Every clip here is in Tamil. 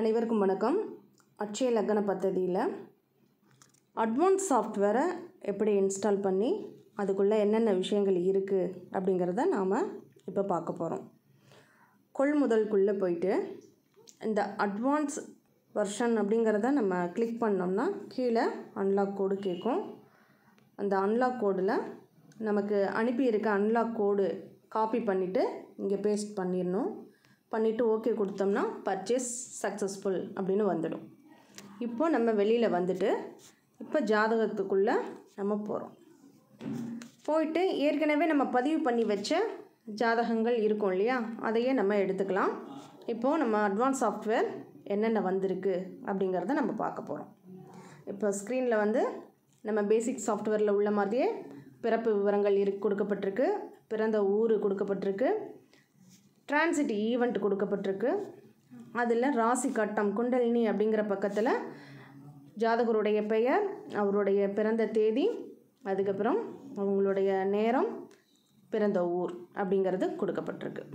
அனைவருக்கும் வணக்கம் அட்சய லக்ன பദ്ധதியில் அட்வான்ஸ் சாஃப்ட்வேரை எப்படி இன்ஸ்டால் பண்ணி அதுக்குள்ளே என்னென்ன விஷயங்கள் இருக்குது அப்படிங்கிறத நாம் இப்போ பார்க்க போகிறோம் கொள்முதலுக்குள்ளே போயிட்டு இந்த அட்வான்ஸ் வெர்ஷன் அப்படிங்கிறத நம்ம கிளிக் பண்ணோம்னா கீழே அன்லாக் கோடு கேட்கும் அந்த அன்லாக் கோடில் நமக்கு அனுப்பியிருக்க அன்லாக் கோடு காப்பி பண்ணிவிட்டு இங்கே பேஸ்ட் பண்ணிடணும் பண்ணிவிட்டு ஓகே கொடுத்தோம்னா பர்ச்சேஸ் சக்ஸஸ்ஃபுல் அப்படின்னு வந்துடும் இப்போ நம்ம வெளியில் வந்துட்டு இப்போ ஜாதகத்துக்குள்ளே நம்ம போகிறோம் போயிட்டு ஏற்கனவே நம்ம பதிவு பண்ணி வச்ச ஜாதகங்கள் இருக்கும் இல்லையா அதையே நம்ம எடுத்துக்கலாம் இப்போது நம்ம அட்வான்ஸ் சாஃப்ட்வேர் என்னென்ன வந்திருக்கு அப்படிங்கிறத நம்ம பார்க்க போகிறோம் இப்போ ஸ்க்ரீனில் வந்து நம்ம பேசிக் சாஃப்ட்வேரில் உள்ள மாதிரியே பிறப்பு விவரங்கள் இரு கொடுக்கப்பட்டிருக்கு பிறந்த ஊர் கொடுக்கப்பட்டிருக்கு டிரான்சிட் ஈவெண்ட் கொடுக்கப்பட்டிருக்கு அதில் ராசி கட்டம் குண்டலினி அப்படிங்கிற பக்கத்தில் ஜாதகருடைய பெயர் அவருடைய பிறந்த தேதி அதுக்கப்புறம் அவங்களுடைய நேரம் பிறந்த ஊர் அப்படிங்கிறது கொடுக்கப்பட்டிருக்கு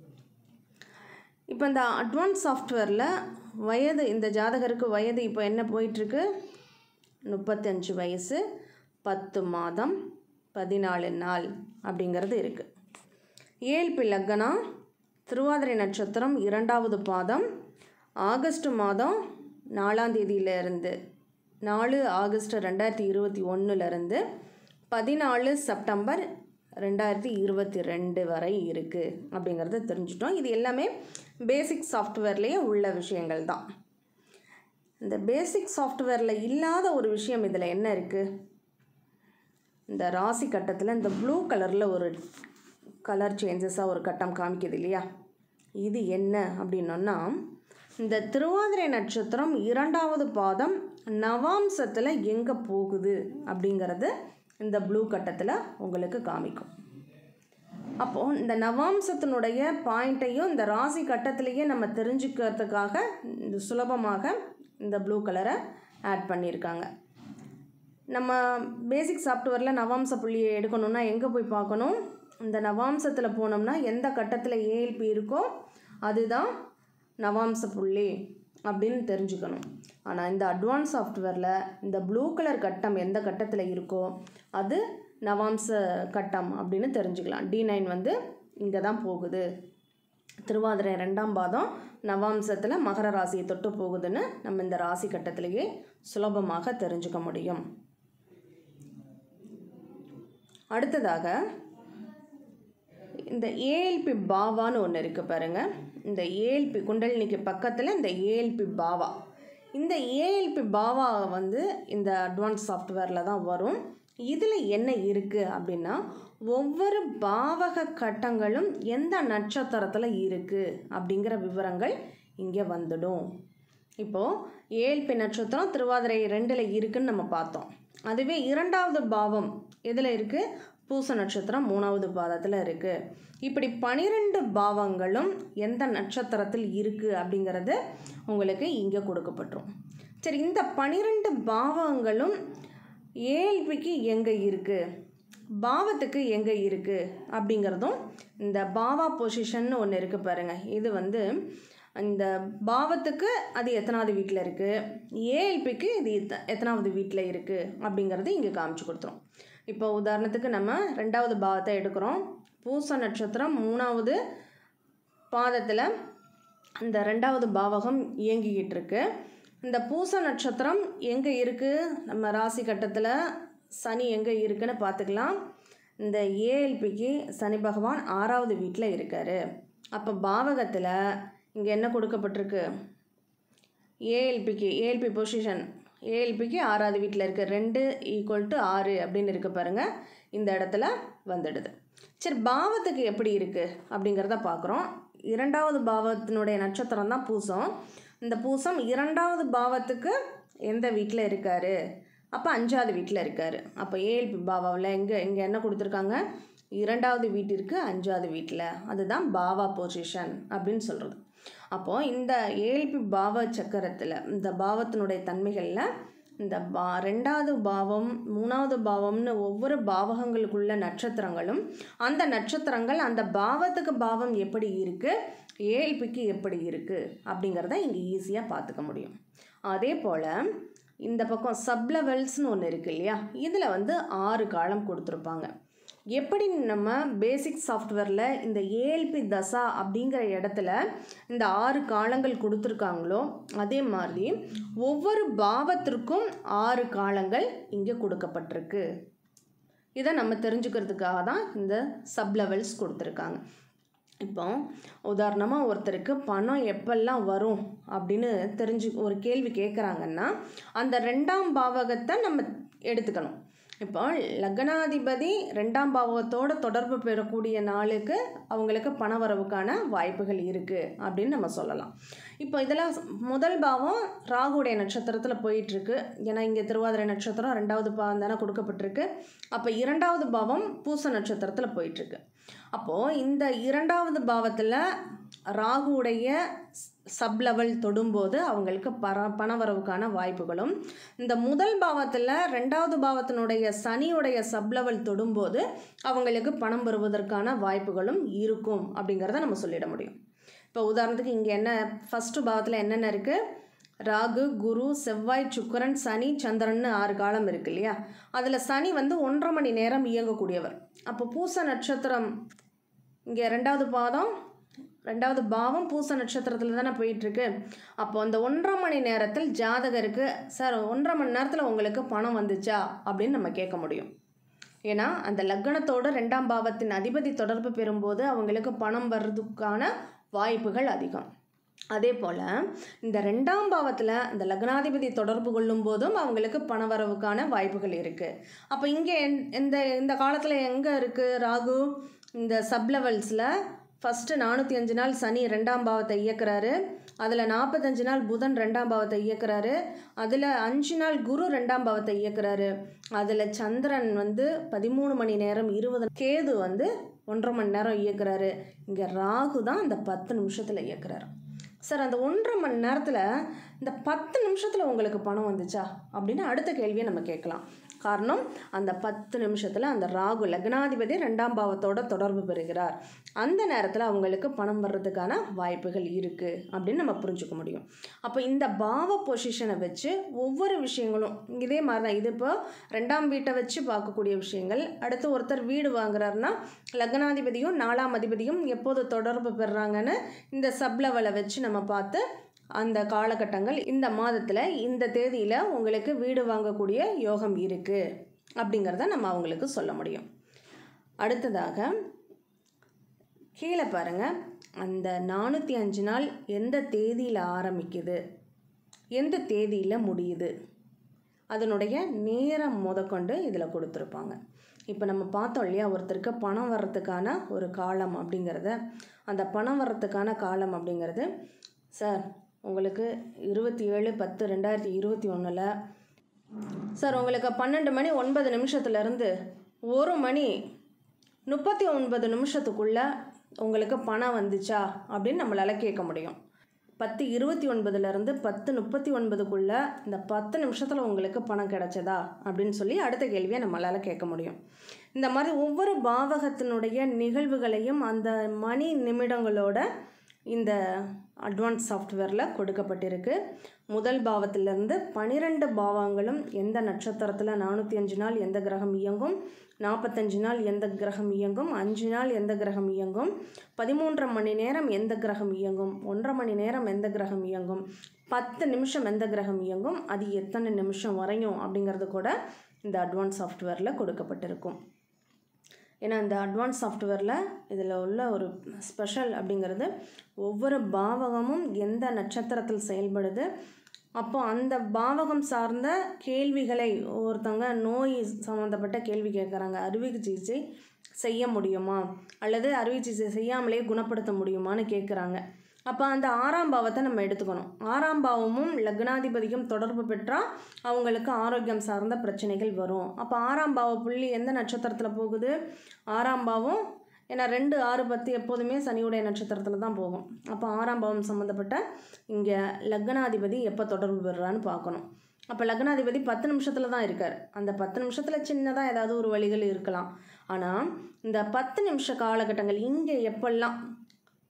இப்போ இந்த அட்வான்ஸ் சாஃப்ட்வேரில் வயது இந்த ஜாதகருக்கு வயது இப்போ என்ன போயிட்டுருக்கு முப்பத்தஞ்சு வயசு பத்து மாதம் பதினாலு நாள் அப்படிங்கிறது இருக்குது ஏழ்பி லக்னா திருவாதிரை நட்சத்திரம் இரண்டாவது பாதம் ஆகஸ்ட் மாதம் நாலாம் தேதியிலேருந்து நாலு ஆகஸ்ட் ரெண்டாயிரத்தி இருபத்தி ஒன்றுலேருந்து பதினாலு செப்டம்பர் ரெண்டாயிரத்தி இருபத்தி ரெண்டு வரை இருக்குது அப்படிங்கிறத தெரிஞ்சிட்டோம் இது எல்லாமே பேசிக் சாஃப்ட்வேர்லேயே உள்ள விஷயங்கள் தான் இந்த பேசிக் சாஃப்ட்வேரில் இல்லாத ஒரு விஷயம் இதில் என்ன இருக்குது இந்த ராசி கட்டத்தில் இந்த ப்ளூ கலரில் ஒரு கலர் சேஞ்சஸாக ஒரு கட்டம் காமிக்குது இல்லையா இது என்ன அப்படின்னோன்னா இந்த திருவாதிரை நட்சத்திரம் இரண்டாவது பாதம் நவாம்சத்தில் எங்கே போகுது அப்படிங்கிறது இந்த ப்ளூ கட்டத்தில் உங்களுக்கு காமிக்கும் அப்போது இந்த நவாம்சத்தினுடைய பாயிண்ட்டையும் இந்த ராசி கட்டத்திலேயே நம்ம தெரிஞ்சுக்கிறதுக்காக இந்த சுலபமாக இந்த ப்ளூ கலரை ஆட் பண்ணியிருக்காங்க நம்ம பேசிக் சாஃப்ட்வேரில் நவாம்ச புள்ளியை எடுக்கணும்னா எங்கே போய் பார்க்கணும் இந்த நவாம்சத்தில் போனோம்னா எந்த கட்டத்தில் ஏஎல்பி இருக்கோ அதுதான் நவாம்ச புள்ளி அப்படின்னு தெரிஞ்சுக்கணும் ஆனால் இந்த அட்வான்ஸ் சாஃப்ட்வேரில் இந்த ப்ளூ கலர் கட்டம் எந்த கட்டத்தில் இருக்கோ அது நவாம்ச கட்டம் அப்படின்னு தெரிஞ்சுக்கலாம் டி நைன் வந்து இங்கே தான் போகுது திருவாதிரை ரெண்டாம் பாதம் நவாம்சத்தில் மகர ராசியை தொட்டு போகுதுன்னு நம்ம இந்த ராசி கட்டத்திலேயே சுலபமாக தெரிஞ்சுக்க முடியும் அடுத்ததாக இந்த ஏஎல்பி பாவான்னு ஒன்று இருக்குது பாருங்கள் இந்த ஏஎல்பி குண்டலினிக்கு பக்கத்தில் இந்த ஏஎல்பி பாவா இந்த ஏஎல்பி பாவா வந்து இந்த அட்வான்ஸ் சாஃப்ட்வேரில் தான் வரும் இதில் என்ன இருக்குது அப்படின்னா ஒவ்வொரு பாவக கட்டங்களும் எந்த நட்சத்திரத்தில் இருக்குது அப்படிங்கிற விவரங்கள் இங்கே வந்துடும் இப்போது ஏஎல்பி நட்சத்திரம் திருவாதிரை ரெண்டில் இருக்குன்னு நம்ம பார்த்தோம் அதுவே இரண்டாவது பாவம் எதில் இருக்குது பூச நட்சத்திரம் மூணாவது பாதத்தில் இருக்குது இப்படி பனிரெண்டு பாவங்களும் எந்த நட்சத்திரத்தில் இருக்குது அப்படிங்கிறது உங்களுக்கு இங்கே கொடுக்கப்பட்டுரும் சரி இந்த பனிரெண்டு பாவங்களும் ஏழ்பிக்கு எங்கே இருக்குது பாவத்துக்கு எங்கே இருக்குது அப்படிங்கிறதும் இந்த பாவா பொசிஷன் ஒன்று இருக்குது பாருங்கள் இது வந்து இந்த பாவத்துக்கு அது எத்தனாவது வீட்டில் இருக்குது ஏஎல்பிக்கு இது எத்த எத்தனாவது வீட்டில் இருக்குது அப்படிங்கிறது இங்கே காமிச்சு கொடுத்துரும் இப்போ உதாரணத்துக்கு நம்ம ரெண்டாவது பாவத்தை எடுக்கிறோம் பூச நட்சத்திரம் மூணாவது பாதத்தில் இந்த ரெண்டாவது பாவகம் இயங்கிக்கிட்டு இருக்கு இந்த பூச நட்சத்திரம் எங்கே இருக்குது நம்ம ராசி கட்டத்தில் சனி எங்கே இருக்குன்னு பார்த்துக்கலாம் இந்த ஏஎல்பிக்கு சனி பகவான் ஆறாவது வீட்டில் இருக்கார் அப்போ பாவகத்தில் இங்கே என்ன கொடுக்கப்பட்டிருக்கு ஏஎல்பிக்கு ஏஎல்பி பொசிஷன் ஏஎல்பிக்கு ஆறாவது வீட்டில் இருக்குது ரெண்டு ஈக்குவல் டு ஆறு அப்படின்னு இருக்க பாருங்கள் இந்த இடத்துல வந்துடுது சரி பாவத்துக்கு எப்படி இருக்குது அப்படிங்கிறத பார்க்குறோம் இரண்டாவது பாவத்தினுடைய நட்சத்திரம் தான் பூசம் இந்த பூசம் இரண்டாவது பாவத்துக்கு எந்த வீட்டில் இருக்கார் அப்போ அஞ்சாவது வீட்டில் இருக்கார் அப்போ ஏஎல்பி பாவாவில் எங்கே இங்கே என்ன கொடுத்துருக்காங்க இரண்டாவது வீட்டிற்கு அஞ்சாவது வீட்டில் அதுதான் பாவா பொசிஷன் அப்படின்னு சொல்கிறது அப்போது இந்த ஏழ்பி பாவ சக்கரத்தில் இந்த பாவத்தினுடைய தன்மைகளில் இந்த பா ரெண்டாவது பாவம் மூணாவது பாவம்னு ஒவ்வொரு பாவகங்களுக்குள்ள நட்சத்திரங்களும் அந்த நட்சத்திரங்கள் அந்த பாவத்துக்கு பாவம் எப்படி இருக்குது ஏஎல்பிக்கு எப்படி இருக்குது அப்படிங்கிறத இங்கே ஈஸியாக பார்த்துக்க முடியும் அதே போல் இந்த பக்கம் சப்லெவல்ஸ்னு ஒன்று இருக்கு இல்லையா இதில் வந்து ஆறு காலம் கொடுத்துருப்பாங்க எப்படி நம்ம பேசிக் சாஃப்ட்வேரில் இந்த ஏஎல்பி தசா அப்படிங்கிற இடத்துல இந்த ஆறு காலங்கள் கொடுத்துருக்காங்களோ அதே மாதிரி ஒவ்வொரு பாவத்திற்கும் ஆறு காலங்கள் இங்கே கொடுக்கப்பட்டிருக்கு இதை நம்ம தெரிஞ்சுக்கிறதுக்காக தான் இந்த சப் லெவல்ஸ் கொடுத்துருக்காங்க இப்போ உதாரணமாக ஒருத்தருக்கு பணம் எப்பெல்லாம் வரும் அப்படின்னு தெரிஞ்சு ஒரு கேள்வி கேட்குறாங்கன்னா அந்த ரெண்டாம் பாவகத்தை நம்ம எடுத்துக்கணும் இப்போ லக்னாதிபதி ரெண்டாம் பாவகத்தோட தொடர்பு பெறக்கூடிய நாளுக்கு அவங்களுக்கு பணவரவுக்கான வாய்ப்புகள் இருக்குது அப்படின்னு நம்ம சொல்லலாம் இப்போ இதெல்லாம் முதல் பாவம் ராகுடைய நட்சத்திரத்தில் போயிட்டுருக்கு ஏன்னா இங்கே திருவாதிரை நட்சத்திரம் ரெண்டாவது பாவம் தானே கொடுக்கப்பட்டிருக்கு அப்போ இரண்டாவது பாவம் பூச நட்சத்திரத்தில் போயிட்டுருக்கு அப்போது இந்த இரண்டாவது பாவத்தில் ராகுடைய சப் லெவல் தொடும்போது அவங்களுக்கு பர பணவரவுக்கான வாய்ப்புகளும் இந்த முதல் பாவத்தில் ரெண்டாவது பாவத்தினுடைய சனியுடைய சப் லெவல் தொடும்போது அவங்களுக்கு பணம் பெறுவதற்கான வாய்ப்புகளும் இருக்கும் அப்படிங்கிறத நம்ம சொல்லிட முடியும் இப்போ உதாரணத்துக்கு இங்கே என்ன ஃபஸ்ட்டு பாவத்தில் என்னென்ன இருக்குது ராகு குரு செவ்வாய் சுக்கரன் சனி சந்திரன்னு ஆறு காலம் இருக்கு இல்லையா அதில் சனி வந்து ஒன்றரை மணி நேரம் இயங்கக்கூடியவர் அப்போ பூச நட்சத்திரம் இங்கே ரெண்டாவது பாதம் ரெண்டாவது பாவம் பூச நட்சத்திரத்தில் தானே போயிட்டுருக்கு அப்போ அந்த ஒன்றரை மணி நேரத்தில் ஜாதகருக்கு சார் ஒன்றரை மணி நேரத்தில் உங்களுக்கு பணம் வந்துச்சா அப்படின்னு நம்ம கேட்க முடியும் ஏன்னா அந்த லக்னத்தோட ரெண்டாம் பாவத்தின் அதிபதி தொடர்பு பெறும்போது அவங்களுக்கு பணம் வர்றதுக்கான வாய்ப்புகள் அதிகம் அதே போல் இந்த ரெண்டாம் பாவத்தில் இந்த லக்னாதிபதி தொடர்பு கொள்ளும் போதும் அவங்களுக்கு பணவரவுக்கான வாய்ப்புகள் இருக்குது அப்போ இங்கே இந்த இந்த காலத்தில் எங்கே இருக்குது ராகு இந்த சப் லெவல்ஸில் ஃபஸ்ட்டு நானூற்றி அஞ்சு நாள் சனி ரெண்டாம் பாவத்தை இயக்குறாரு அதில் நாற்பத்தஞ்சு நாள் புதன் ரெண்டாம் பாவத்தை இயக்குறாரு அதில் அஞ்சு நாள் குரு ரெண்டாம் பாவத்தை இயக்குறாரு அதில் சந்திரன் வந்து பதிமூணு மணி நேரம் இருபது கேது வந்து ஒன்றரை மணி நேரம் இயக்குறாரு இங்கே ராகு தான் அந்த பத்து நிமிஷத்தில் இயக்குறாரு சார் அந்த ஒன்றரை மணி நேரத்தில் இந்த பத்து நிமிஷத்தில் உங்களுக்கு பணம் வந்துச்சா அப்படின்னு அடுத்த கேள்வியை நம்ம கேட்கலாம் காரணம் அந்த பத்து நிமிஷத்தில் அந்த ராகு லக்னாதிபதி ரெண்டாம் பாவத்தோட தொடர்பு பெறுகிறார் அந்த நேரத்தில் அவங்களுக்கு பணம் வர்றதுக்கான வாய்ப்புகள் இருக்குது அப்படின்னு நம்ம புரிஞ்சுக்க முடியும் அப்போ இந்த பாவ பொசிஷனை வச்சு ஒவ்வொரு விஷயங்களும் இதே மாதிரி தான் இது இப்போ ரெண்டாம் வீட்டை வச்சு பார்க்கக்கூடிய விஷயங்கள் அடுத்து ஒருத்தர் வீடு வாங்குறாருன்னா லக்னாதிபதியும் நாலாம் அதிபதியும் எப்போது தொடர்பு பெறுறாங்கன்னு இந்த சப் லெவலை வச்சு நம்ம பார்த்து அந்த காலகட்டங்கள் இந்த மாதத்தில் இந்த தேதியில் உங்களுக்கு வீடு வாங்கக்கூடிய யோகம் இருக்குது அப்படிங்கிறத நம்ம அவங்களுக்கு சொல்ல முடியும் அடுத்ததாக கீழே பாருங்கள் அந்த நானூற்றி அஞ்சு நாள் எந்த தேதியில் ஆரம்பிக்குது எந்த தேதியில் முடியுது அதனுடைய நேரம் முதற்கொண்டு இதில் கொடுத்துருப்பாங்க இப்போ நம்ம பார்த்தோம் இல்லையா ஒருத்தருக்கு பணம் வர்றதுக்கான ஒரு காலம் அப்படிங்கிறத அந்த பணம் வர்றதுக்கான காலம் அப்படிங்கிறது சார் உங்களுக்கு இருபத்தி ஏழு பத்து ரெண்டாயிரத்தி இருபத்தி ஒன்றில் சார் உங்களுக்கு பன்னெண்டு மணி ஒன்பது நிமிஷத்துலேருந்து ஒரு மணி முப்பத்தி ஒன்பது நிமிஷத்துக்குள்ளே உங்களுக்கு பணம் வந்துச்சா அப்படின்னு நம்மளால் கேட்க முடியும் பத்து இருபத்தி ஒன்பதுலேருந்து பத்து முப்பத்தி ஒன்பதுக்குள்ளே இந்த பத்து நிமிஷத்தில் உங்களுக்கு பணம் கிடைச்சதா அப்படின்னு சொல்லி அடுத்த கேள்வியை நம்மளால் கேட்க முடியும் இந்த மாதிரி ஒவ்வொரு பாவகத்தினுடைய நிகழ்வுகளையும் அந்த மணி நிமிடங்களோட இந்த அட்வான்ஸ் சாஃப்ட்வேரில் கொடுக்கப்பட்டிருக்கு முதல் பாவத்திலிருந்து பனிரெண்டு பாவங்களும் எந்த நட்சத்திரத்தில் நானூற்றி அஞ்சு நாள் எந்த கிரகம் இயங்கும் நாற்பத்தஞ்சு நாள் எந்த கிரகம் இயங்கும் அஞ்சு நாள் எந்த கிரகம் இயங்கும் பதிமூன்றரை மணி நேரம் எந்த கிரகம் இயங்கும் ஒன்றரை மணி நேரம் எந்த கிரகம் இயங்கும் பத்து நிமிஷம் எந்த கிரகம் இயங்கும் அது எத்தனை நிமிஷம் வரையும் அப்படிங்கிறது கூட இந்த அட்வான்ஸ் சாஃப்ட்வேரில் கொடுக்கப்பட்டிருக்கும் ஏன்னா இந்த அட்வான்ஸ் சாஃப்ட்வேரில் இதில் உள்ள ஒரு ஸ்பெஷல் அப்படிங்கிறது ஒவ்வொரு பாவகமும் எந்த நட்சத்திரத்தில் செயல்படுது அப்போ அந்த பாவகம் சார்ந்த கேள்விகளை ஒருத்தவங்க நோய் சம்மந்தப்பட்ட கேள்வி கேட்குறாங்க அறுவை சிகிச்சை செய்ய முடியுமா அல்லது அறுவை சிகிச்சை செய்யாமலே குணப்படுத்த முடியுமான்னு கேட்குறாங்க அப்போ அந்த ஆறாம் பாவத்தை நம்ம எடுத்துக்கணும் ஆறாம் பாவமும் லக்னாதிபதியும் தொடர்பு பெற்றால் அவங்களுக்கு ஆரோக்கியம் சார்ந்த பிரச்சனைகள் வரும் அப்போ ஆறாம் பாவ புள்ளி எந்த நட்சத்திரத்தில் போகுது ஆறாம் பாவம் ஏன்னா ரெண்டு ஆறு பத்து எப்போதுமே சனியுடைய நட்சத்திரத்தில் தான் போகும் அப்போ ஆறாம் பாவம் சம்மந்தப்பட்ட இங்கே லக்னாதிபதி எப்போ தொடர்பு பெறுறான்னு பார்க்கணும் அப்போ லக்னாதிபதி பத்து நிமிஷத்தில் தான் இருக்கார் அந்த பத்து நிமிஷத்தில் சின்னதாக ஏதாவது ஒரு வழிகள் இருக்கலாம் ஆனால் இந்த பத்து நிமிஷ காலகட்டங்கள் இங்கே எப்பெல்லாம்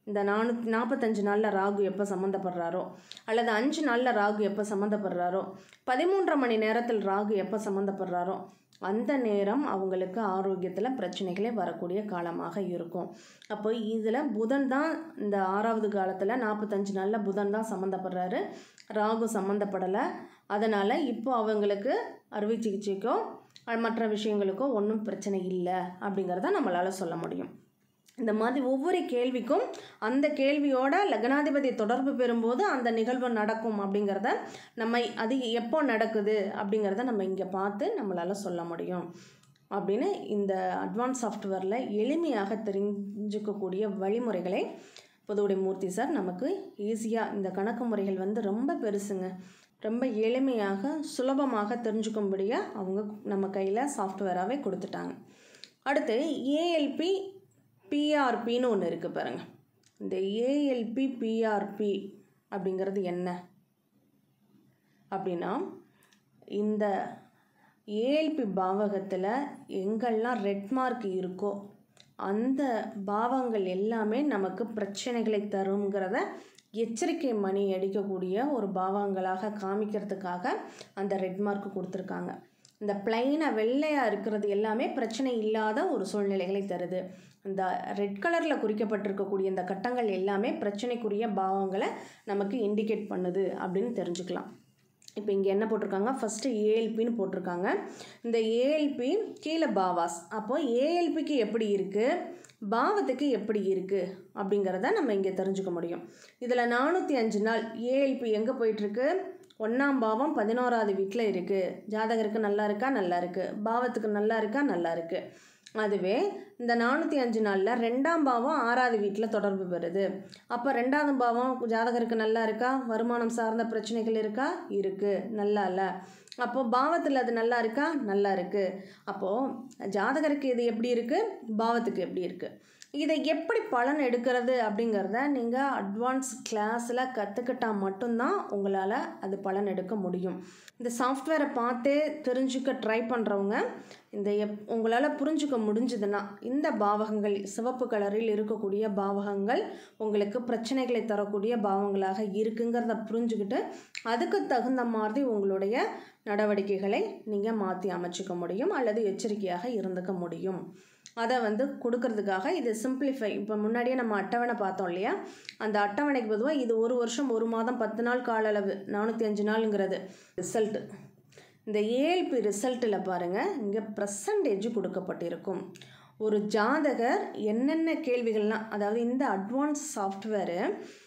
இந்த நானூற்றி நாற்பத்தஞ்சு நாளில் ராகு எப்போ சம்மந்தப்படுறாரோ அல்லது அஞ்சு நாளில் ராகு எப்போ சம்மந்தப்படுறாரோ பதிமூன்றரை மணி நேரத்தில் ராகு எப்போ சம்மந்தப்படுறாரோ அந்த நேரம் அவங்களுக்கு ஆரோக்கியத்தில் பிரச்சனைகளே வரக்கூடிய காலமாக இருக்கும் அப்போ இதில் புதன் தான் இந்த ஆறாவது காலத்தில் நாற்பத்தஞ்சு நாளில் புதன் தான் சம்மந்தப்படுறாரு ராகு சம்மந்தப்படலை அதனால் இப்போ அவங்களுக்கு அறுவை சிகிச்சைக்கோ அஹ் மற்ற விஷயங்களுக்கோ ஒன்றும் பிரச்சனை இல்லை அப்படிங்கிறத நம்மளால் சொல்ல முடியும் இந்த மாதிரி ஒவ்வொரு கேள்விக்கும் அந்த கேள்வியோட லக்னாதிபதி தொடர்பு பெறும்போது அந்த நிகழ்வு நடக்கும் அப்படிங்கிறத நம்ம அது எப்போ நடக்குது அப்படிங்கிறத நம்ம இங்கே பார்த்து நம்மளால் சொல்ல முடியும் அப்படின்னு இந்த அட்வான்ஸ் சாஃப்ட்வேரில் எளிமையாக தெரிஞ்சுக்கக்கூடிய வழிமுறைகளை புதுவுடைய மூர்த்தி சார் நமக்கு ஈஸியாக இந்த கணக்கு முறைகள் வந்து ரொம்ப பெருசுங்க ரொம்ப எளிமையாக சுலபமாக தெரிஞ்சுக்கும்படியாக அவங்க நம்ம கையில் சாஃப்ட்வேராகவே கொடுத்துட்டாங்க அடுத்து ஏஎல்பி பிஆர்பின்னு ஒன்று இருக்குது பாருங்கள் இந்த ஏஎல்பி பிஆர்பி அப்படிங்கிறது என்ன அப்படின்னா இந்த ஏஎல்பி பாவகத்தில் எங்கெல்லாம் ரெட் மார்க் இருக்கோ அந்த பாவங்கள் எல்லாமே நமக்கு பிரச்சனைகளை தருங்கிறத எச்சரிக்கை மணி அடிக்கக்கூடிய ஒரு பாவங்களாக காமிக்கிறதுக்காக அந்த ரெட் மார்க் கொடுத்துருக்காங்க இந்த பிளைனாக வெள்ளையாக இருக்கிறது எல்லாமே பிரச்சனை இல்லாத ஒரு சூழ்நிலைகளை தருது இந்த ரெட் கலரில் குறிக்கப்பட்டிருக்கக்கூடிய இந்த கட்டங்கள் எல்லாமே பிரச்சனைக்குரிய பாவங்களை நமக்கு இண்டிகேட் பண்ணுது அப்படின்னு தெரிஞ்சுக்கலாம் இப்போ இங்கே என்ன போட்டிருக்காங்க ஃபஸ்ட்டு ஏஎல்பின்னு போட்டிருக்காங்க இந்த ஏஎல்பி கீழே பாவாஸ் அப்போது ஏஎல்பிக்கு எப்படி இருக்குது பாவத்துக்கு எப்படி இருக்குது அப்படிங்கிறத நம்ம இங்கே தெரிஞ்சுக்க முடியும் இதில் நானூற்றி அஞ்சு நாள் ஏஎல்பி எங்கே போயிட்டுருக்கு ஒன்றாம் பாவம் பதினோராவது வீட்டில் இருக்குது ஜாதகருக்கு நல்லா இருக்கா நல்லா இருக்குது பாவத்துக்கு நல்லா இருக்கா நல்லா இருக்குது அதுவே இந்த நானூற்றி அஞ்சு நாளில் ரெண்டாம் பாவம் ஆறாவது வீட்டில் தொடர்பு பெறுது அப்போ ரெண்டாவது பாவம் ஜாதகருக்கு நல்லா இருக்கா வருமானம் சார்ந்த பிரச்சனைகள் இருக்கா இருக்குது நல்லா இல்லை அப்போது பாவத்தில் அது நல்லா இருக்கா நல்லா இருக்குது அப்போது ஜாதகருக்கு இது எப்படி இருக்குது பாவத்துக்கு எப்படி இருக்குது இதை எப்படி பலன் எடுக்கிறது அப்படிங்கிறத நீங்கள் அட்வான்ஸ் கிளாஸில் கற்றுக்கிட்டால் மட்டும்தான் உங்களால் அது பலன் எடுக்க முடியும் இந்த சாஃப்ட்வேரை பார்த்தே தெரிஞ்சுக்க ட்ரை பண்ணுறவங்க இந்த எப் உங்களால் புரிஞ்சுக்க முடிஞ்சதுன்னா இந்த பாவகங்கள் சிவப்பு கலரில் இருக்கக்கூடிய பாவகங்கள் உங்களுக்கு பிரச்சனைகளை தரக்கூடிய பாவங்களாக இருக்குங்கிறத புரிஞ்சுக்கிட்டு அதுக்கு தகுந்த மாதிரி உங்களுடைய நடவடிக்கைகளை நீங்கள் மாற்றி அமைச்சிக்க முடியும் அல்லது எச்சரிக்கையாக இருந்துக்க முடியும் அதை வந்து கொடுக்கறதுக்காக இது சிம்பிளிஃபை இப்போ முன்னாடியே நம்ம அட்டவணை பார்த்தோம் இல்லையா அந்த அட்டவணைக்கு பொதுவாக இது ஒரு வருஷம் ஒரு மாதம் பத்து நாள் கால அளவு நானூற்றி அஞ்சு நாளுங்கிறது ரிசல்ட்டு இந்த ஏஎல்பி ரிசல்ட்டில் பாருங்கள் இங்கே பர்சன்டேஜ் கொடுக்கப்பட்டிருக்கும் ஒரு ஜாதகர் என்னென்ன கேள்விகள்லாம் அதாவது இந்த அட்வான்ஸ் சாஃப்ட்வேரு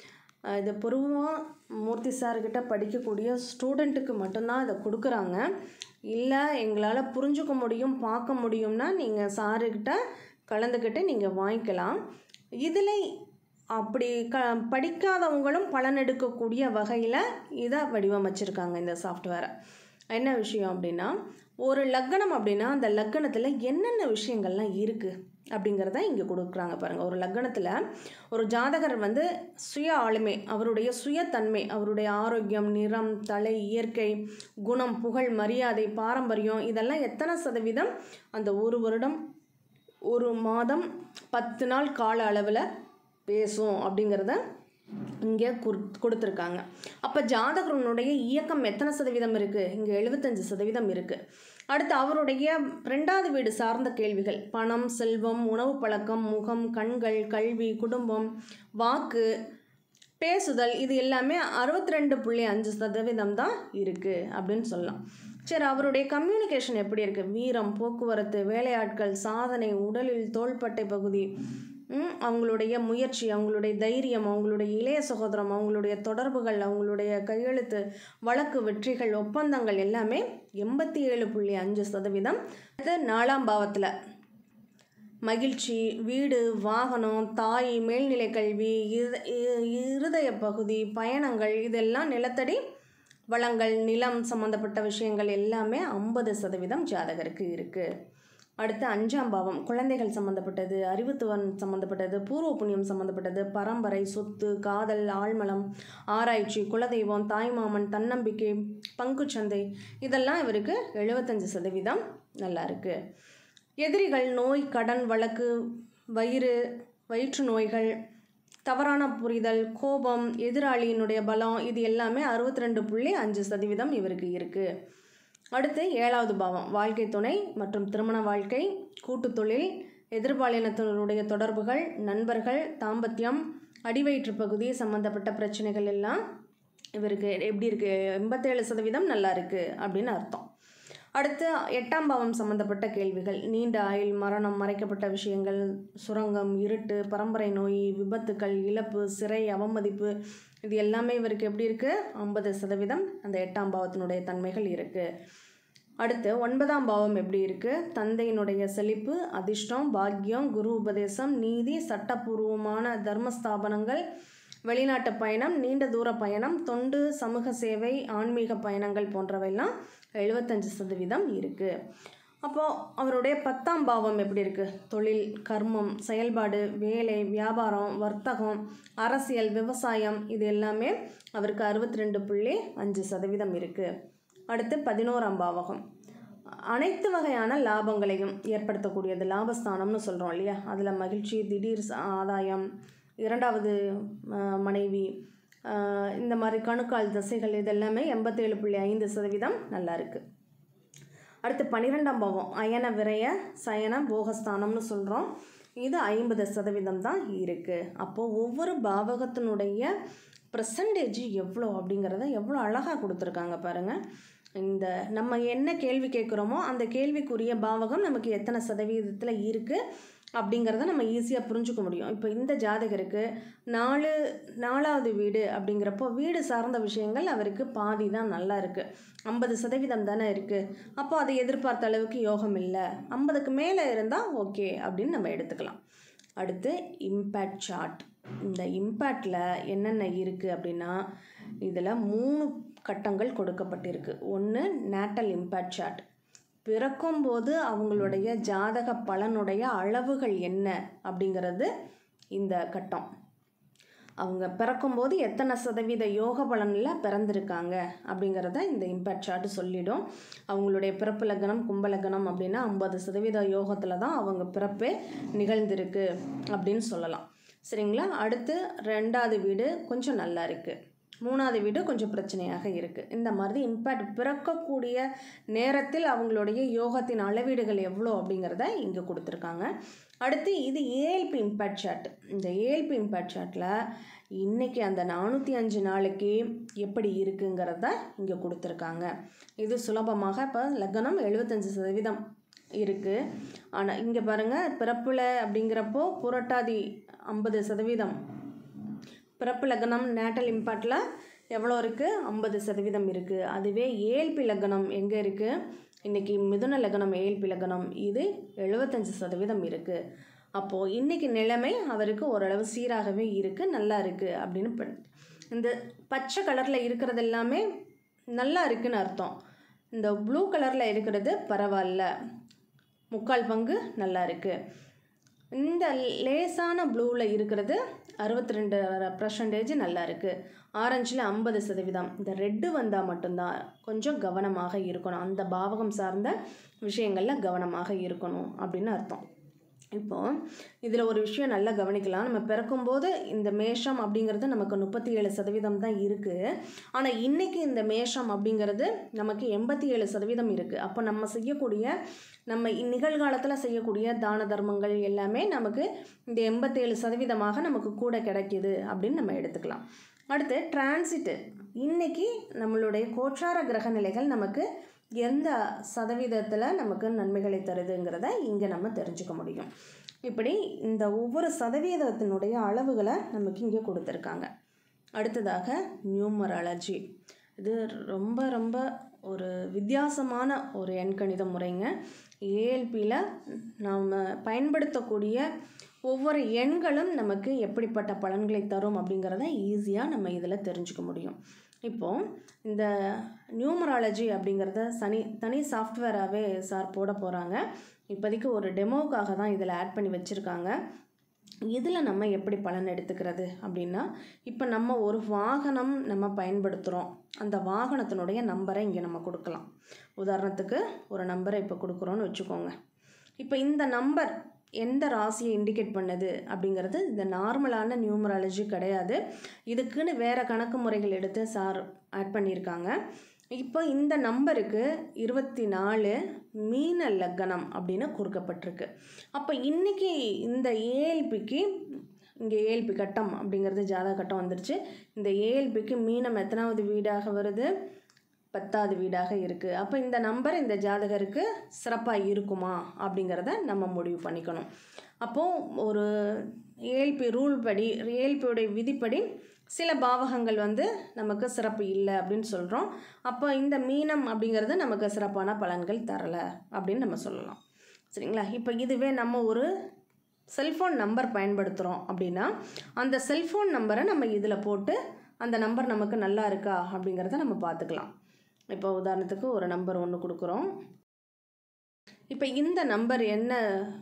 இது பொதுவாக மூர்த்தி சார்கிட்ட படிக்கக்கூடிய ஸ்டூடெண்ட்டுக்கு மட்டும்தான் இதை கொடுக்குறாங்க இல்லை எங்களால் புரிஞ்சுக்க முடியும் பார்க்க முடியும்னா நீங்கள் சாருக்கிட்ட கலந்துக்கிட்டு நீங்கள் வாங்கிக்கலாம் இதில் அப்படி க படிக்காதவங்களும் பலன் எடுக்கக்கூடிய வகையில் இதை வடிவமைச்சிருக்காங்க இந்த சாஃப்ட்வேரை என்ன விஷயம் அப்படின்னா ஒரு லக்கணம் அப்படின்னா அந்த லக்கணத்தில் என்னென்ன விஷயங்கள்லாம் இருக்குது அப்படிங்கிறத இங்கே கொடுக்குறாங்க பாருங்கள் ஒரு லக்கணத்தில் ஒரு ஜாதகர் வந்து சுய ஆளுமை அவருடைய சுயத்தன்மை அவருடைய ஆரோக்கியம் நிறம் தலை இயற்கை குணம் புகழ் மரியாதை பாரம்பரியம் இதெல்லாம் எத்தனை சதவீதம் அந்த ஒரு வருடம் ஒரு மாதம் பத்து நாள் கால அளவில் பேசும் அப்படிங்கிறத இங்கே கொடுத்துருக்காங்க அப்போ ஜாதகனுடைய இயக்கம் எத்தனை சதவீதம் இருக்குது இங்கே எழுபத்தஞ்சு சதவீதம் இருக்குது அடுத்து அவருடைய ரெண்டாவது வீடு சார்ந்த கேள்விகள் பணம் செல்வம் உணவு பழக்கம் முகம் கண்கள் கல்வி குடும்பம் வாக்கு பேசுதல் இது எல்லாமே அறுபத்தி ரெண்டு புள்ளி அஞ்சு சதவீதம் தான் இருக்குது அப்படின்னு சொல்லலாம் சரி அவருடைய கம்யூனிகேஷன் எப்படி இருக்குது வீரம் போக்குவரத்து வேலையாட்கள் சாதனை உடலில் தோள்பட்டை பகுதி ம், அவங்களுடைய முயற்சி அவங்களுடைய தைரியம் அவங்களுடைய இளைய சகோதரம் அவங்களுடைய தொடர்புகள் அவங்களுடைய கையெழுத்து வழக்கு வெற்றிகள் ஒப்பந்தங்கள் எல்லாமே எண்பத்தி ஏழு புள்ளி அஞ்சு சதவீதம் இது நாலாம் பாவத்தில் மகிழ்ச்சி வீடு வாகனம் தாய் மேல்நிலை கல்வி இரு- இ- இருதய பகுதி பயணங்கள் இதெல்லாம் நிலத்தடி வளங்கள் நிலம் சம்மந்தப்பட்ட விஷயங்கள் எல்லாமே ஐம்பது சதவீதம் ஜாதகருக்கு இருக்குது அடுத்து அஞ்சாம் பாவம் குழந்தைகள் சம்மந்தப்பட்டது அறிவுத்துவன் சம்மந்தப்பட்டது பூர்வ புண்ணியம் சம்மந்தப்பட்டது பரம்பரை சொத்து காதல் ஆழ்மலம் ஆராய்ச்சி குலதெய்வம் தாய்மாமன் தன்னம்பிக்கை பங்குச்சந்தை இதெல்லாம் இவருக்கு எழுபத்தஞ்சு சதவீதம் நல்லா இருக்குது எதிரிகள் நோய் கடன் வழக்கு வயிறு வயிற்று நோய்கள் தவறான புரிதல் கோபம் எதிராளியினுடைய பலம் இது எல்லாமே அறுபத்தி ரெண்டு புள்ளி அஞ்சு சதவீதம் இவருக்கு இருக்குது அடுத்து ஏழாவது பாவம் வாழ்க்கை துணை மற்றும் திருமண வாழ்க்கை கூட்டுத் தொழில் எதிர்பாலினத்தினருடைய தொடர்புகள் நண்பர்கள் தாம்பத்தியம் அடிவயிற்று பகுதி சம்மந்தப்பட்ட பிரச்சனைகள் எல்லாம் இவருக்கு எப்படி இருக்குது எண்பத்தேழு சதவீதம் நல்லா இருக்குது அப்படின்னு அர்த்தம் அடுத்து எட்டாம் பாவம் சம்மந்தப்பட்ட கேள்விகள் நீண்ட ஆயுள் மரணம் மறைக்கப்பட்ட விஷயங்கள் சுரங்கம் இருட்டு பரம்பரை நோய் விபத்துக்கள் இழப்பு சிறை அவமதிப்பு இது எல்லாமே இவருக்கு எப்படி இருக்குது ஐம்பது சதவீதம் அந்த எட்டாம் பாவத்தினுடைய தன்மைகள் இருக்குது அடுத்து ஒன்பதாம் பாவம் எப்படி இருக்குது தந்தையினுடைய செழிப்பு அதிர்ஷ்டம் பாக்கியம் குரு உபதேசம் நீதி சட்டப்பூர்வமான தர்மஸ்தாபனங்கள் வெளிநாட்டு பயணம் நீண்ட தூர பயணம் தொண்டு சமூக சேவை ஆன்மீக பயணங்கள் போன்றவையெல்லாம் எழுபத்தஞ்சு சதவீதம் இருக்குது அப்போது அவருடைய பத்தாம் பாவம் எப்படி இருக்குது தொழில் கர்மம் செயல்பாடு வேலை வியாபாரம் வர்த்தகம் அரசியல் விவசாயம் இது எல்லாமே அவருக்கு அறுபத்தி ரெண்டு புள்ளி அஞ்சு சதவீதம் இருக்குது அடுத்து பதினோராம் பாவகம் அனைத்து வகையான லாபங்களையும் ஏற்படுத்தக்கூடியது லாபஸ்தானம்னு சொல்கிறோம் இல்லையா அதில் மகிழ்ச்சி திடீர் ச- ஆதாயம் இரண்டாவது அஹ், மனைவி அஹ், இந்த மாதிரி கணுக்கால் தசைகள் இதெல்லாமே எண்பத்தேழு புள்ளி ஐந்து சதவீதம் நல்லா இருக்குது அடுத்து பன்னிரெண்டாம் பாவம் அயன விரய சயன போகஸ்தானம்னு சொல்கிறோம் இது ஐம்பது சதவீதம் தான் இருக்குது அப்போது ஒவ்வொரு பாவகத்தினுடைய பர்சன்டேஜ் எவ்வளோ அப்படிங்கிறத எவ்வளோ அழகாக கொடுத்துருக்காங்க பாருங்கள் இந்த நம்ம என்ன கேள்வி கேட்குறோமோ அந்த கேள்விக்குரிய பாவகம் நமக்கு எத்தனை சதவீதத்தில் இருக்குது அப்படிங்கிறத நம்ம ஈஸியாக புரிஞ்சுக்க முடியும் இப்போ இந்த ஜாதகருக்கு நாலு நாலாவது வீடு அப்படிங்கிறப்போ வீடு சார்ந்த விஷயங்கள் அவருக்கு பாதி தான் நல்லா இருக்குது ஐம்பது சதவீதம் தானே இருக்குது அப்போ அதை எதிர்பார்த்த அளவுக்கு யோகம் இல்லை ஐம்பதுக்கு மேலே இருந்தால் ஓகே அப்படின்னு நம்ம எடுத்துக்கலாம் அடுத்து இம்பேக்ட் சார்ட் இந்த இம்பேக்டில் என்னென்ன இருக்குது அப்படின்னா இதில் மூணு கட்டங்கள் கொடுக்கப்பட்டிருக்கு ஒன்று நேட்டல் இம்பேக்ட் சார்ட் பிறக்கும்போது அவங்களுடைய ஜாதக பலனுடைய அளவுகள் என்ன அப்படிங்கிறது இந்த கட்டம் அவங்க பிறக்கும்போது எத்தனை சதவீத யோக பலனில் பிறந்திருக்காங்க அப்படிங்கிறத இந்த இம்பேக்ட் சார்ட் சொல்லிடும் அவங்களுடைய பிறப்பு லக்னம் கும்ப லக்னம் அப்படின்னா ஐம்பது சதவீத யோகத்தில் தான் அவங்க பிறப்பே நிகழ்ந்திருக்கு அப்படின்னு சொல்லலாம் சரிங்களா அடுத்து ரெண்டாவது வீடு கொஞ்சம் நல்லா இருக்குது மூணாவது வீடு கொஞ்சம் பிரச்சனையாக இருக்குது இந்த மாதிரி இம்பேக்ட் பிறக்கக்கூடிய நேரத்தில் அவங்களுடைய யோகத்தின் அளவீடுகள் எவ்வளோ அப்படிங்கிறத இங்கே கொடுத்துருக்காங்க அடுத்து இது ஏஎல்பி இம்பேக்ட் சார்ட் இந்த ஏஎல்பி இம்பேக்ட் சார்ட்டில் இன்றைக்கி அந்த நானூற்றி அஞ்சு நாளைக்கு எப்படி இருக்குங்கிறத இங்கே கொடுத்துருக்காங்க இது சுலபமாக இப்போ லக்னம் எழுபத்தஞ்சு சதவீதம் இருக்குது ஆனால் இங்கே பாருங்கள் பிறப்பில் அப்படிங்கிறப்போ புரட்டாதி ஐம்பது சதவீதம் பிறப்பு லக்னம் நேட்டல் இம்பார்ட்டில் எவ்வளோ இருக்குது ஐம்பது சதவீதம் இருக்குது அதுவே ஏழ்பி லக்னம் எங்கே இருக்குது இன்றைக்கி மிதுன லக்னம் ஏழ்பி லக்னம் இது எழுபத்தஞ்சு சதவீதம் இருக்குது அப்போது இன்றைக்கி நிலைமை அவருக்கு ஓரளவு சீராகவே இருக்குது நல்லா இருக்குது அப்படின்னு ப- இந்த பச்சை கலரில் இருக்கிறது எல்லாமே நல்லா இருக்குன்னு அர்த்தம் இந்த ப்ளூ கலரில் இருக்கிறது பரவாயில்ல முக்கால் பங்கு நல்லா இருக்குது இந்த லேசான ப்ளூவில் இருக்கிறது அறுபத்தி ரெண்டு பர்சன்டேஜ் நல்லா இருக்குது ஆரஞ்சில் ஐம்பது சதவீதம் இந்த ரெட்டு வந்தால் மட்டும்தான் கொஞ்சம் கவனமாக இருக்கணும் அந்த பாவகம் சார்ந்த விஷயங்களில் கவனமாக இருக்கணும் அப்படின்னு அர்த்தம் இப்போ இதில் ஒரு விஷயம் நல்லா கவனிக்கலாம் நம்ம பிறக்கும்போது இந்த மேஷம் அப்படிங்கிறது நமக்கு முப்பத்தி ஏழு சதவீதம் தான் இருக்குது ஆனால் இன்றைக்கி இந்த மேஷம் அப்படிங்கிறது நமக்கு எண்பத்தி ஏழு சதவீதம் இருக்குது அப்போ நம்ம செய்யக்கூடிய நம்ம இ- நிகழ்காலத்தில் செய்யக்கூடிய தான தர்மங்கள் எல்லாமே நமக்கு இந்த எண்பத்தேழு சதவீதமாக நமக்கு கூட கிடைக்கிது அப்படின்னு நம்ம எடுத்துக்கலாம் அடுத்து டிரான்சிட்டு இன்னைக்கு நம்மளுடைய கோச்சார கிரக நிலைகள் நமக்கு எந்த சதவீதத்தில் நமக்கு நன்மைகளை தருதுங்கிறத இங்கே நம்ம தெரிஞ்சுக்க முடியும் இப்படி இந்த ஒவ்வொரு சதவீதத்தினுடைய அளவுகளை நமக்கு இங்கே கொடுத்துருக்காங்க அடுத்ததாக நியூமராலஜி இது ரொம்ப ரொம்ப ஒரு வித்தியாசமான ஒரு எண்கணித முறைங்க ஏஎல்பியில் நாம் பயன்படுத்தக்கூடிய ஒவ்வொரு எண்களும் நமக்கு எப்படிப்பட்ட பலன்களை தரும் அப்படிங்கிறத ஈஸியாக நம்ம இதில் தெரிஞ்சுக்க முடியும் இப்போது இந்த நியூமராலஜி அப்படிங்கிறத சனி தனி சாஃப்ட்வேராகவே சார் போட போகிறாங்க இப்போதைக்கு ஒரு டெமோவுக்காக தான் இதில் ஆட் பண்ணி வச்சுருக்காங்க இதில் நம்ம எப்படி பலன் எடுத்துக்கிறது அப்படின்னா இப்போ நம்ம ஒரு வாகனம் நம்ம பயன்படுத்துகிறோம் அந்த வாகனத்தினுடைய நம்பரை இங்கே நம்ம கொடுக்கலாம் உதாரணத்துக்கு ஒரு நம்பரை இப்போ கொடுக்குறோன்னு வச்சுக்கோங்க இப்போ இந்த நம்பர் எந்த ராசியை இண்டிகேட் பண்ணுது அப்படிங்கிறது இந்த நார்மலான நியூமராலஜி கிடையாது இதுக்குன்னு வேறு கணக்கு முறைகள் எடுத்து சார் ஆட் பண்ணியிருக்காங்க இப்போ இந்த நம்பருக்கு இருபத்தி நாலு மீன லக்னம் அப்படின்னு கொடுக்கப்பட்டிருக்கு அப்போ இன்றைக்கி இந்த ஏஎல்பிக்கு இங்கே ஏஎல்பி கட்டம் அப்படிங்கிறது ஜாதக கட்டம் வந்துருச்சு இந்த ஏஎல்பிக்கு மீனம் எத்தனாவது வீடாக வருது பத்தாவது வீடாக இருக்குது அப்போ இந்த நம்பர் இந்த ஜாதகருக்கு சிறப்பாக இருக்குமா அப்படிங்கிறத நம்ம முடிவு பண்ணிக்கணும் அப்போது ஒரு ஏஎல்பி ரூல் படி ஏஎல்பியோடைய விதிப்படி சில பாவகங்கள் வந்து நமக்கு சிறப்பு இல்லை அப்படின்னு சொல்கிறோம் அப்போ இந்த மீனம் அப்படிங்கிறது நமக்கு சிறப்பான பலன்கள் தரலை அப்படின்னு நம்ம சொல்லலாம் சரிங்களா இப்போ இதுவே நம்ம ஒரு செல்ஃபோன் நம்பர் பயன்படுத்துகிறோம் அப்படின்னா அந்த செல்ஃபோன் நம்பரை நம்ம இதில் போட்டு அந்த நம்பர் நமக்கு நல்லா இருக்கா அப்படிங்கிறத நம்ம பார்த்துக்கலாம் இப்போ உதாரணத்துக்கு ஒரு நம்பர் ஒன்று கொடுக்குறோம் இப்போ இந்த நம்பர் என்ன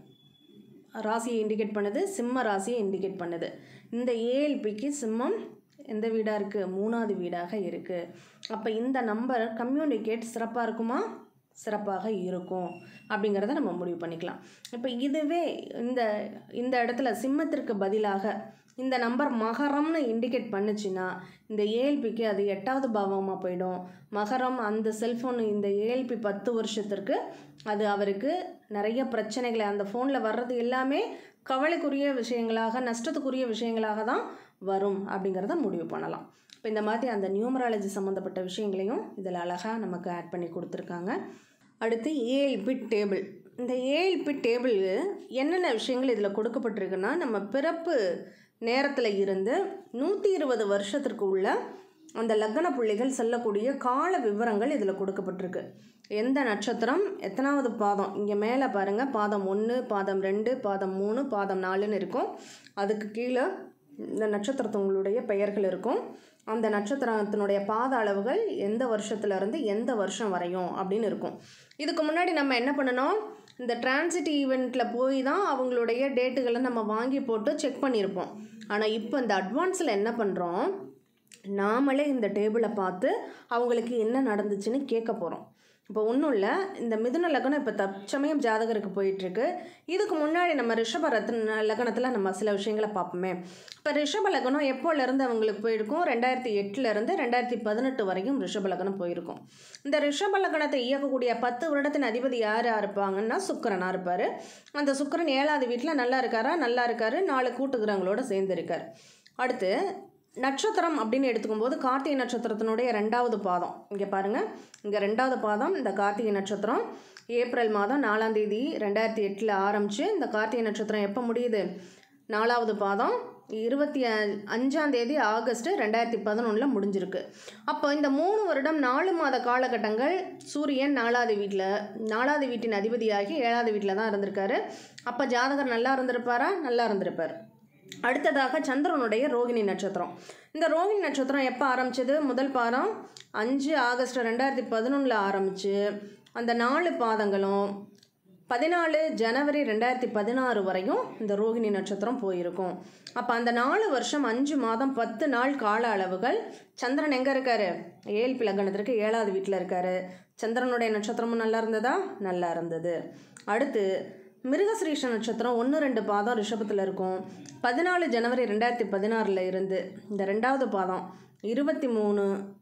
ராசியை இண்டிகேட் பண்ணுது சிம்ம ராசியை இண்டிகேட் பண்ணுது இந்த ஏஎல்பிக்கு சிம்மம் எந்த வீடாக இருக்குது மூணாவது வீடாக இருக்குது அப்போ இந்த நம்பர் கம்யூனிகேட் சிறப்பாக இருக்குமா சிறப்பாக இருக்கும் அப்படிங்கிறத நம்ம முடிவு பண்ணிக்கலாம் இப்போ இதுவே இந்த இந்த இடத்துல சிம்மத்திற்கு பதிலாக இந்த நம்பர் மகரம்னு இண்டிகேட் பண்ணுச்சுன்னா இந்த ஏஎல்பிக்கு அது எட்டாவது பாவமாக போயிடும் மகரம் அந்த செல்ஃபோன் இந்த ஏஎல்பி பத்து வருஷத்திற்கு அது அவருக்கு நிறைய பிரச்சனைகளை அந்த ஃபோனில் வர்றது எல்லாமே கவலைக்குரிய விஷயங்களாக நஷ்டத்துக்குரிய விஷயங்களாக தான் வரும் அப்படிங்கிறத முடிவு பண்ணலாம் இப்போ இந்த மாதிரி அந்த நியூமராலஜி சம்மந்தப்பட்ட விஷயங்களையும் இதில் அழகாக நமக்கு ஆட் பண்ணி கொடுத்துருக்காங்க அடுத்து ஏஎல்பி டேபிள் இந்த ஏஎல்பி டேபிள் என்னென்ன விஷயங்கள் இதில் கொடுக்கப்பட்டிருக்குன்னா நம்ம பிறப்பு நேரத்தில் இருந்து நூற்றி இருபது வருஷத்திற்கு உள்ள அந்த லக்ன புள்ளிகள் செல்லக்கூடிய கால விவரங்கள் இதில் கொடுக்கப்பட்டிருக்கு எந்த நட்சத்திரம் எத்தனாவது பாதம் இங்கே மேலே பாருங்கள் பாதம் ஒன்று பாதம் ரெண்டு பாதம் மூணு பாதம் நாலுன்னு இருக்கும் அதுக்கு கீழே இந்த நட்சத்திரத்தவங்களுடைய பெயர்கள் இருக்கும் அந்த நட்சத்திரத்தினுடைய பாத அளவுகள் எந்த வருஷத்துலேருந்து எந்த வருஷம் வரையும் அப்படின்னு இருக்கும் இதுக்கு முன்னாடி நம்ம என்ன பண்ணணும் இந்த டிரான்சிட் ஈவெண்ட்டில் போய் தான் அவங்களுடைய டேட்டுகளை நம்ம வாங்கி போட்டு செக் பண்ணியிருப்போம் ஆனால் இப்போ இந்த அட்வான்ஸில் என்ன பண்ணுறோம் நாமளே இந்த டேபிளை பார்த்து அவங்களுக்கு என்ன நடந்துச்சுன்னு கேட்க போகிறோம் இப்போ ஒன்றும் இல்லை இந்த மிதுன லக்னம் இப்போ தற்சமயம் ஜாதகருக்கு போயிட்டுருக்கு இதுக்கு முன்னாடி நம்ம ரிஷப ரத்ன லக்னத்தில் நம்ம சில விஷயங்களை பார்ப்போமே இப்போ ரிஷப லக்னம் எப்போலேருந்து அவங்களுக்கு போயிருக்கும் ரெண்டாயிரத்தி எட்டுலேருந்து ரெண்டாயிரத்தி பதினெட்டு வரைக்கும் ரிஷப லக்னம் போயிருக்கும் இந்த ரிஷப லக்னத்தை இயக்கக்கூடிய பத்து வருடத்தின் அதிபதி யாராக இருப்பாங்கன்னா சுக்கரனாக இருப்பார் அந்த சுக்கரன் ஏழாவது வீட்டில் நல்லா இருக்காரா நல்லா இருக்காரு நாலு கூட்டுக்கிறவங்களோட சேர்ந்து இருக்கார் அடுத்து நட்சத்திரம் அப்படின்னு எடுத்துக்கும் போது கார்த்திகை நட்சத்திரத்தினுடைய ரெண்டாவது பாதம் இங்கே பாருங்கள் இங்கே ரெண்டாவது பாதம் இந்த கார்த்திகை நட்சத்திரம் ஏப்ரல் மாதம் நாலாம் தேதி ரெண்டாயிரத்தி எட்டில் ஆரம்பித்து இந்த கார்த்திகை நட்சத்திரம் எப்போ முடியுது நாலாவது பாதம் இருபத்தி அஞ்சாம் தேதி ஆகஸ்ட் ரெண்டாயிரத்தி பதினொன்றில் முடிஞ்சிருக்கு அப்போ இந்த மூணு வருடம் நாலு மாத காலகட்டங்கள் சூரியன் நாலாவது வீட்டில் நாலாவது வீட்டின் அதிபதியாகி ஏழாவது வீட்டில் தான் இருந்திருக்காரு அப்போ ஜாதகர் நல்லா இருந்திருப்பாரா நல்லா இருந்திருப்பார் அடுத்ததாக சந்திரனுடைய ரோகிணி நட்சத்திரம் இந்த ரோகிணி நட்சத்திரம் எப்போ ஆரம்பிச்சது முதல் பாதம் அஞ்சு ஆகஸ்ட் ரெண்டாயிரத்தி பதினொன்றில் ஆரம்பித்து அந்த நாலு பாதங்களும் பதினாலு ஜனவரி ரெண்டாயிரத்தி பதினாறு வரையும் இந்த ரோகிணி நட்சத்திரம் போயிருக்கும் அப்போ அந்த நாலு வருஷம் அஞ்சு மாதம் பத்து நாள் கால அளவுகள் சந்திரன் எங்கே இருக்காரு ஏழ்பி லக்னத்திற்கு ஏழாவது வீட்டில் இருக்காரு சந்திரனுடைய நட்சத்திரமும் நல்லா இருந்ததா நல்லா இருந்தது அடுத்து மிருகசிரீஷ நட்சத்திரம் ஒன்று ரெண்டு பாதம் ரிஷபத்தில் இருக்கும் பதினாலு ஜனவரி ரெண்டாயிரத்தி பதினாறில் இருந்து இந்த ரெண்டாவது பாதம் இருபத்தி மூணு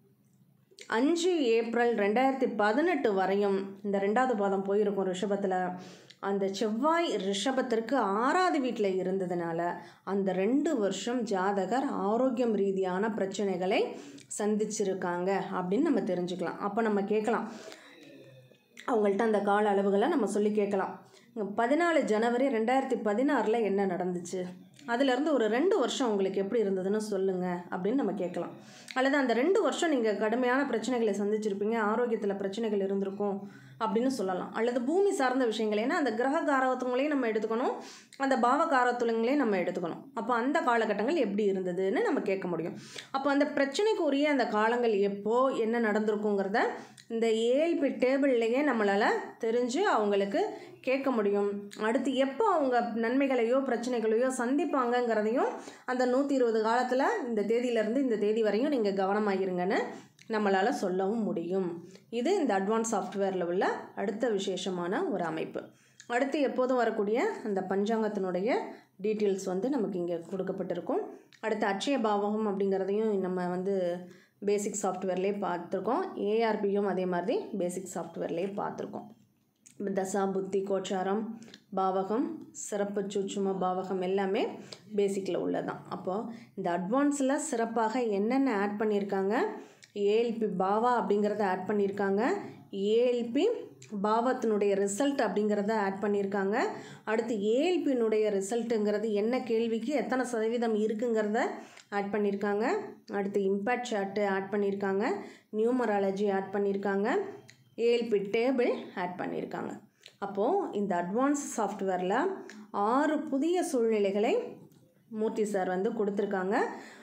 அஞ்சு ஏப்ரல் ரெண்டாயிரத்தி பதினெட்டு வரையும் இந்த ரெண்டாவது பாதம் போயிருக்கும் ரிஷபத்தில் அந்த செவ்வாய் ரிஷபத்திற்கு ஆறாவது வீட்டில் இருந்ததுனால அந்த ரெண்டு வருஷம் ஜாதகர் ஆரோக்கியம் ரீதியான பிரச்சனைகளை சந்திச்சிருக்காங்க அப்படின்னு நம்ம தெரிஞ்சுக்கலாம் அப்போ நம்ம கேட்கலாம் அவங்கள்ட்ட அந்த கால அளவுகளை நம்ம சொல்லி கேட்கலாம் பதினாலு ஜனவரி ரெண்டாயிரத்தி பதினாறில் என்ன நடந்துச்சு அதுலேருந்து ஒரு ரெண்டு வருஷம் உங்களுக்கு எப்படி இருந்ததுன்னு சொல்லுங்கள் அப்படின்னு நம்ம கேட்கலாம் அல்லது அந்த ரெண்டு வருஷம் நீங்கள் கடுமையான பிரச்சனைகளை சந்திச்சிருப்பீங்க ஆரோக்கியத்தில் பிரச்சனைகள் இருந்திருக்கும் அப்படின்னு சொல்லலாம் அல்லது பூமி சார்ந்த விஷயங்கள் ஏன்னா அந்த கிரக காரகத்துவங்களையும் நம்ம எடுத்துக்கணும் அந்த பாவ காரத்துவங்களையும் நம்ம எடுத்துக்கணும் அப்போ அந்த காலகட்டங்கள் எப்படி இருந்ததுன்னு நம்ம கேட்க முடியும் அப்போ அந்த பிரச்சனைக்கு உரிய அந்த காலங்கள் எப்போ என்ன நடந்திருக்குங்கிறத இந்த ஏஎல்பி டேபிள்லேயே நம்மளால் தெரிஞ்சு அவங்களுக்கு கேட்க முடியும் அடுத்து எப்போ அவங்க நன்மைகளையோ பிரச்சனைகளையோ சந்திப்பாங்கங்கிறதையும் அந்த நூற்றி இருபது காலத்தில் இந்த தேதியிலேருந்து இந்த தேதி வரையும் நீங்கள் கவனமாகிருங்கன்னு நம்மளால் சொல்லவும் முடியும் இது இந்த அட்வான்ஸ் சாஃப்ட்வேரில் உள்ள அடுத்த விசேஷமான ஒரு அமைப்பு அடுத்து எப்போதும் வரக்கூடிய அந்த பஞ்சாங்கத்தினுடைய டீட்டெயில்ஸ் வந்து நமக்கு இங்கே கொடுக்கப்பட்டிருக்கும் அடுத்து அட்சய பாவகம் அப்படிங்கிறதையும் நம்ம வந்து பேசிக் சாஃப்ட்வேர்லேயே பார்த்துருக்கோம் ஏஆர்பியும் அதே மாதிரி பேசிக் சாஃப்ட்வேர்லேயே பார்த்துருக்கோம் தசா புத்தி கோச்சாரம் பாவகம் சிறப்பு சூட்சும பாவகம் எல்லாமே பேசிக்கில் உள்ளதான் அப்போது இந்த அட்வான்ஸில் சிறப்பாக என்னென்ன ஆட் பண்ணியிருக்காங்க ஏஎல்பி பாவா அப்படிங்கிறத ஆட் பண்ணியிருக்காங்க ஏஎல்பி பாவத்தினுடைய ரிசல்ட் அப்படிங்கிறத ஆட் பண்ணியிருக்காங்க அடுத்து ஏஎல்பியினுடைய ரிசல்ட்டுங்கிறது என்ன கேள்விக்கு எத்தனை சதவீதம் இருக்குங்கிறத ஆட் பண்ணியிருக்காங்க அடுத்து இம்பேக்ட் சார்ட்டு ஆட் பண்ணியிருக்காங்க நியூமராலஜி ஆட் பண்ணியிருக்காங்க ஏஎல்பி டேபிள் ஆட் பண்ணியிருக்காங்க அப்போது இந்த அட்வான்ஸ் சாஃப்ட்வேரில் ஆறு புதிய சூழ்நிலைகளை மூர்த்தி சார் வந்து கொடுத்துருக்காங்க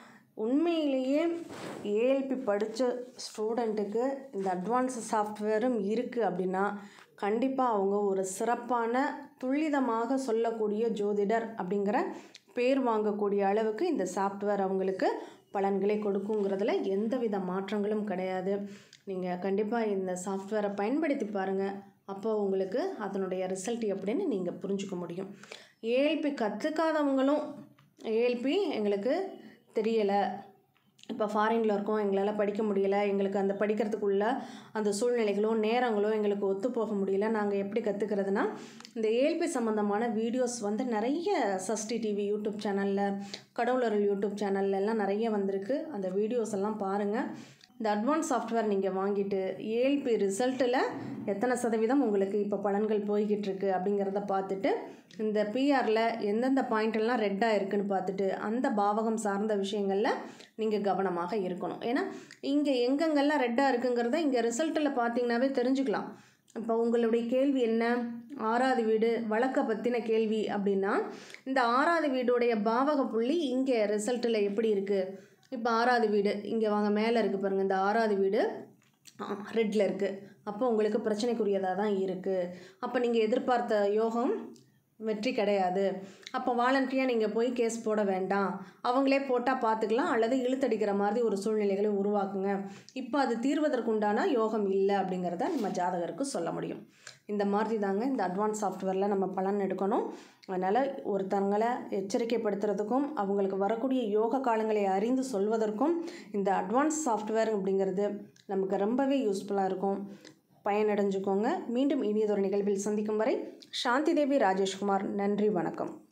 உண்மையிலேயே ஏஎல்பி படித்த ஸ்டூடெண்ட்டுக்கு இந்த அட்வான்ஸ் சாஃப்ட்வேரும் இருக்குது அப்படின்னா கண்டிப்பாக அவங்க ஒரு சிறப்பான துல்லிதமாக சொல்லக்கூடிய ஜோதிடர் அப்படிங்கிற பேர் வாங்கக்கூடிய அளவுக்கு இந்த சாஃப்ட்வேர் அவங்களுக்கு பலன்களை கொடுக்குங்கிறதுல எந்தவித மாற்றங்களும் கிடையாது நீங்கள் கண்டிப்பாக இந்த சாஃப்ட்வேரை பயன்படுத்தி பாருங்கள் அப்போ உங்களுக்கு அதனுடைய ரிசல்ட் எப்படின்னு நீங்கள் புரிஞ்சுக்க முடியும் ஏஎல்பி கற்றுக்காதவங்களும் ஏஎல்பி எங்களுக்கு தெரியலை இப்போ ஃபாரினில் இருக்கோம் எங்களால் படிக்க முடியல எங்களுக்கு அந்த படிக்கிறதுக்குள்ள அந்த சூழ்நிலைகளோ நேரங்களோ எங்களுக்கு ஒத்து போக முடியல நாங்கள் எப்படி கற்றுக்கிறதுனா இந்த ஏல்பி சம்மந்தமான வீடியோஸ் வந்து நிறைய சஷ்டி டிவி யூடியூப் சேனலில் கடவுளர்கள் யூடியூப் சேனல்ல எல்லாம் நிறைய வந்திருக்கு அந்த வீடியோஸ் எல்லாம் பாருங்கள் இந்த அட்வான்ஸ் சாஃப்ட்வேர் நீங்கள் வாங்கிட்டு ஏஎல்பி ரிசல்ட்டில் எத்தனை சதவீதம் உங்களுக்கு இப்போ பலன்கள் போய்கிட்டு இருக்கு அப்படிங்கிறத பார்த்துட்டு இந்த பிஆரில் எந்தெந்த பாயிண்ட் எல்லாம் ரெட்டாக இருக்குன்னு பார்த்துட்டு அந்த பாவகம் சார்ந்த விஷயங்களில் நீங்கள் கவனமாக இருக்கணும் ஏன்னா இங்கே எங்கெங்கெல்லாம் ரெட்டாக இருக்குங்கிறத இங்கே ரிசல்ட்டில் பார்த்தீங்கன்னாவே தெரிஞ்சுக்கலாம் இப்போ உங்களுடைய கேள்வி என்ன ஆறாவது வீடு வழக்கை பற்றின கேள்வி அப்படின்னா இந்த ஆறாவது வீடுடைய பாவக புள்ளி இங்கே ரிசல்ட்டில் எப்படி இருக்குது இப்போ ஆறாவது வீடு இங்கே வாங்க மேலே இருக்குது பாருங்கள் இந்த ஆறாவது வீடு ரெட்டில் இருக்குது அப்போ உங்களுக்கு பிரச்சனைக்குரியதாக தான் இருக்குது அப்போ நீங்கள் எதிர்பார்த்த யோகம் வெற்றி கிடையாது அப்போ வாலண்டரியாக நீங்கள் போய் கேஸ் போட வேண்டாம் அவங்களே போட்டால் பார்த்துக்கலாம் அல்லது இழுத்தடிக்கிற மாதிரி ஒரு சூழ்நிலைகளை உருவாக்குங்க இப்போ அது தீர்வதற்குண்டான யோகம் இல்லை அப்படிங்கிறத நம்ம ஜாதகருக்கு சொல்ல முடியும் இந்த மாதிரி தாங்க இந்த அட்வான்ஸ் சாஃப்ட்வேரில் நம்ம பலன் எடுக்கணும் அதனால் ஒருத்தங்களை எச்சரிக்கைப்படுத்துறதுக்கும் அவங்களுக்கு வரக்கூடிய யோக காலங்களை அறிந்து சொல்வதற்கும் இந்த அட்வான்ஸ் சாஃப்ட்வேர் அப்படிங்கிறது நமக்கு ரொம்பவே யூஸ்ஃபுல்லாக இருக்கும் பயனடைஞ்சுக்கோங்க மீண்டும் இனியதொரு நிகழ்வில் சந்திக்கும் வரை சாந்தி தேவி ராஜேஷ்குமார் நன்றி வணக்கம்